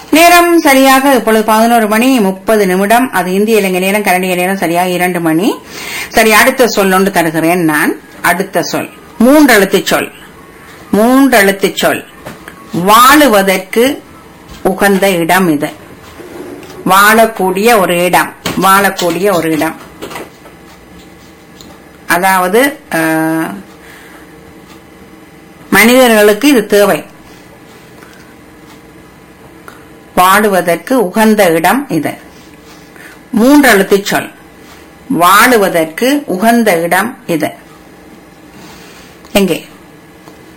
நேரம் சரியாக இப்பொழுது பதினோரு மணி முப்பது நிமிடம் அது இந்திய இலங்கை நேரம் கனடிய நேரம் சரியாக இரண்டு மணி சரி அடுத்த சொல் ஒன்று தருகிறேன் நான் அடுத்த சொல் மூன்றெழுத்து சொல் மூன்றெழுத்து சொல் வாழுவதற்கு உகந்த இடம் இது வாழக்கூடிய ஒரு இடம் வாழக்கூடிய ஒரு இடம் அதாவது அஹ், மனிதர்களுக்கு இது தேவை வாழுவதற்கு உகந்த இடம் இது மூன்றெழுத்து சொல் வாழுவதற்கு உகந்த இடம் இது எங்கே